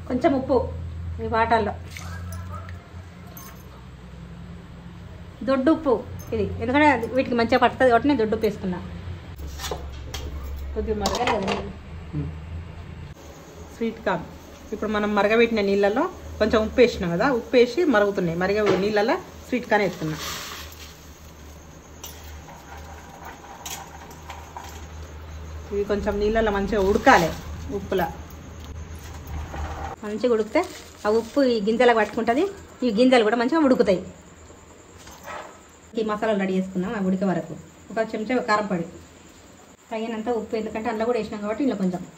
కొంచెం ఉప్పు ఈ వాటర్లో దొడ్డు ఉప్పు ఇది ఎందుకంటే అది వీటికి మంచిగా పడుతుంది కాబట్టి నేను దొడ్డు ఉప్పు వేసుకున్నా కొద్దిగా మరగాలి కదా నీళ్ళు. స్వీట్ కార్న్ ఇప్పుడు మనం మరగబెట్టిన నీళ్ళలో కొంచెం ఉప్పు వేసినాం కదా ఉప్పు వేసి మరుగుతున్నాయి మరిగే నీళ్ళలో స్వీట్ కార్న్ వేస్తున్నా ఇవి కొంచెం నీళ్ళలో మంచిగా ఉడకాలి ఉప్పులా మంచిగా ఉడికితే ఆ ఉప్పు ఈ గింజలకు పట్టుకుంటుంది ఈ గింజలు కూడా మంచిగా ఉడుకుతాయి ఈ మసాలాలు రెడీ చేసుకున్నాం అవి ఉడికే వరకు ఒక చెంచా కారం పొడి తగినంత ఉప్పు ఎందుకంటే అందులో కూడా వేసినాం కాబట్టి ఇందులో కొంచెం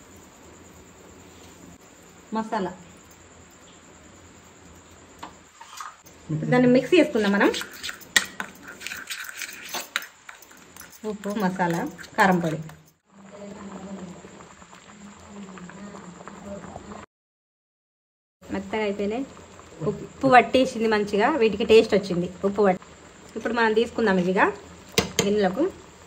మసాలా ఇప్పుడు దాన్ని మిక్స్ చేసుకుందాం మనం ఉప్పు మసాలా కారం పొడి మెత్తగా అయిపోయినాయి ఉప్పు పట్టేసింది మంచిగా వీటికి టేస్ట్ వచ్చింది ఉప్పు పట్టి ఇప్పుడు మనం తీసుకుందాం ఇదిగా గిన్నెలకు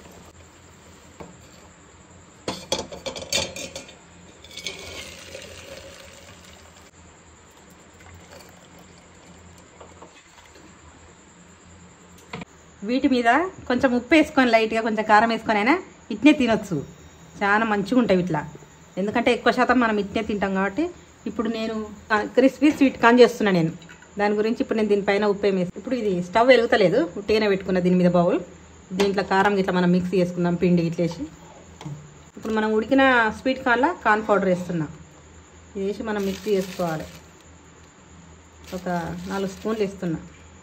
వీటి మీద కొంచెం ఉప్పు వేసుకొని లైట్గా కొంచెం కారం వేసుకొని అయినా ఇట్నే తినొచ్చు చాలా మంచిగా ఉంటాయి ఇట్లా ఎందుకంటే ఎక్కువ శాతం మనం ఇట్నే తింటాం కాబట్టి ఇప్పుడు నేను క్రిస్పీ స్వీట్ కాన్ చేస్తున్నా నేను దాని గురించి ఇప్పుడు నేను దీనిపైన ఉప్పు ఏమి వేసి ఇప్పుడు ఇది స్టవ్ వెలుగుతలేదు ఉట్టిగానే పెట్టుకున్న దీని మీద బౌల్ దీంట్లో కారం ఇట్లా మనం మిక్స్ చేసుకుందాం పిండి ఇట్లేసి ఇప్పుడు మనం ఉడికిన స్వీట్ కార్న్లో కార్న్ పౌడర్ వేస్తున్నాం ఇది వేసి మనం మిక్స్ చేసుకోవాలి ఒక నాలుగు స్పూన్లు వేస్తున్నా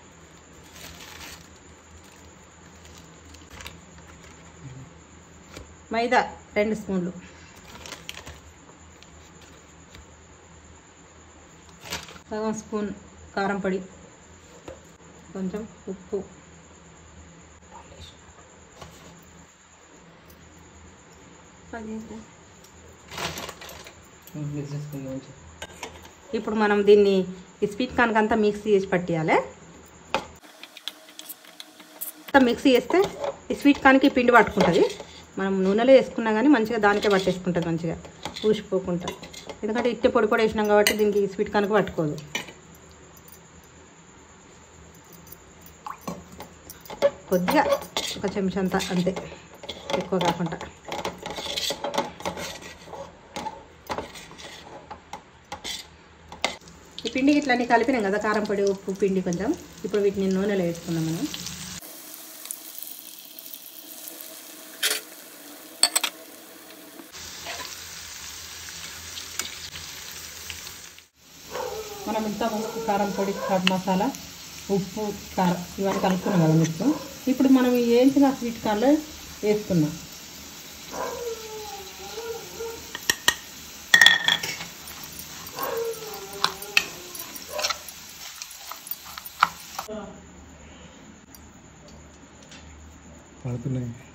మైదా రెండు స్పూన్లు సగం స్పూన్ కారం పొడి కొంచెం ఉప్పు ఇప్పుడు మనం దీన్ని ఈ స్వీట్ కార్న్ అంతా మిక్స్ చేసి పట్టేయాలి అంతా మిక్స్ చేస్తే ఈ స్వీట్ కార్న్కి పిండి పట్టుకుంటుంది మనం నూనెలో వేసుకున్నా కానీ మంచిగా దానికే పట్టేసుకుంటుంది మంచిగా ఊసిపోకుండా ఎందుకంటే ఇట్టే పొడి పొడి వేసినాం కాబట్టి దీనికి స్వీట్ కార్న్కి పట్టుకోదు కొద్దిగా ఒక చెంచంత అంతే ఎక్కువ కాకుండా ఈ పిండి ఇట్లా అన్ని కలిపినాం కదా కారం పొడి ఉప్పు పిండి కొంచెం ఇప్పుడు వీటిని నూనెలో వేసుకుందాం మనం మనం ఇంత ఉప్పు కారం పొడి కట్ మసాలా ఉప్పు కారం ఇవన్నీ కలుపుకున్నాం కదా మిక్స్ ఇప్పుడు మనం ఈ వేయించిన స్వీట్ కార్న్లో వేస్తున్నాం పడుతున్నాయి